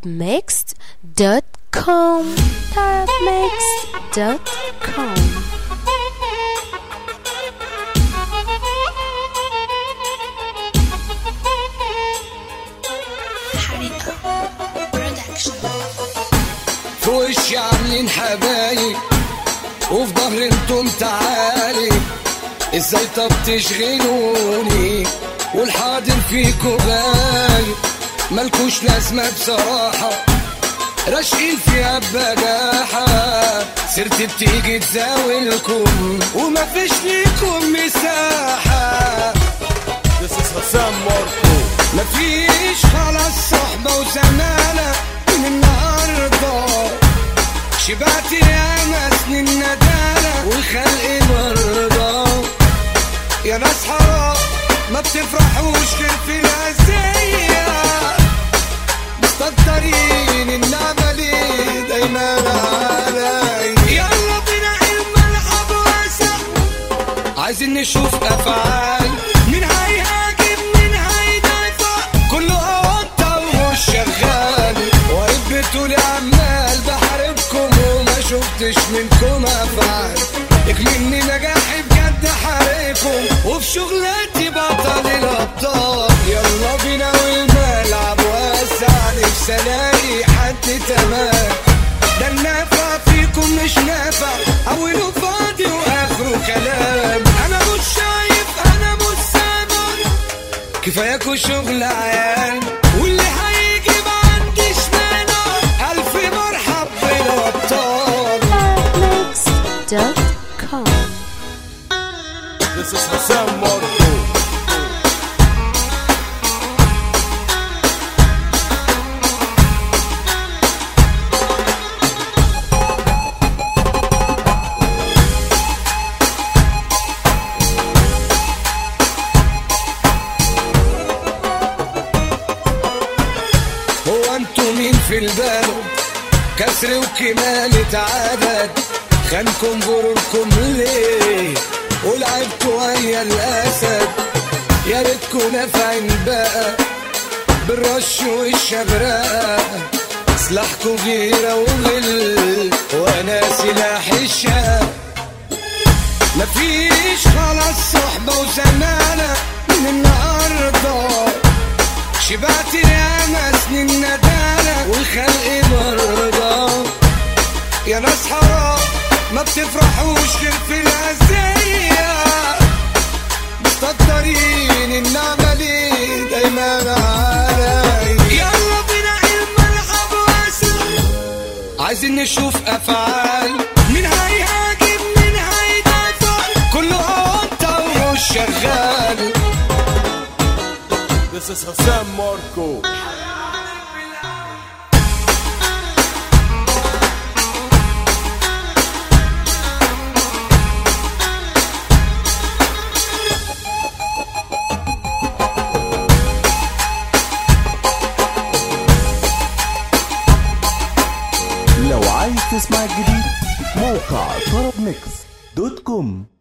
tarabmixed.com tarabmixed.com في وشي عاملين حبايب وفي ظهر انتم تعالي ازاي طب تشغلوني والحاضر فيكو غايب ملكوش لازمة بصراحة راشقين فيها بجاحة سرت بتيجي تزاولكم ومفيش ليكم مساحة This is Hassan Marco. مفيش خلاص صحبة وزمالة من النهاردة شبعت يا سنين ندالة والخلق مرضى يا ناس حرام ما بتفرحوش غير في الأذية مستكترين النعمة ليه دايما علي يلا بينا الملعب واسع عايزين نشوف افعال مين هيهاجم مين هيدافع كله قطة ومش شغال واقف بتقولي عمال بحاربكم وما شفتش منكم افعال اكملني نجاحي بجد حاربكم وفي شغلتي بطل الابطال يلا بينا والملعب واسع نفسي الاقي حد تمام ده النافع فيكم مش نافع اوله فاضي واخره كلام انا مش شايف انا مش سامع كفاياكوا شغل عيال واللي هيجي ما عنديش مانع الف مرحب بالابطال tarabmixed.com This is Hassan Marco. هو انتوا مين في البلد كسر وكمالة عدد خانكم غروركم ليه ولعبتوا ويا الاسد يا ريتكوا نافعين بقى بالرش والشبرقة سلاحكوا غيرة وغل وانا سلاح الشاب مفيش خلاص صحبة وزمانة من النهارده شبعت ياما سنين ندالة والخلق مرضى يا ناس حرام ما بتفرحوش غير في الأذية مستقدرين النعمة ليه دايما علي يلا بينا الملعب واسع عايزين نشوف أفعال مين هيهاجم مين هيدافع كله قطة ومش شغال This is Hassan Marco. لو عايز تسمع الجديد موقع طرب ميكس دوت كوم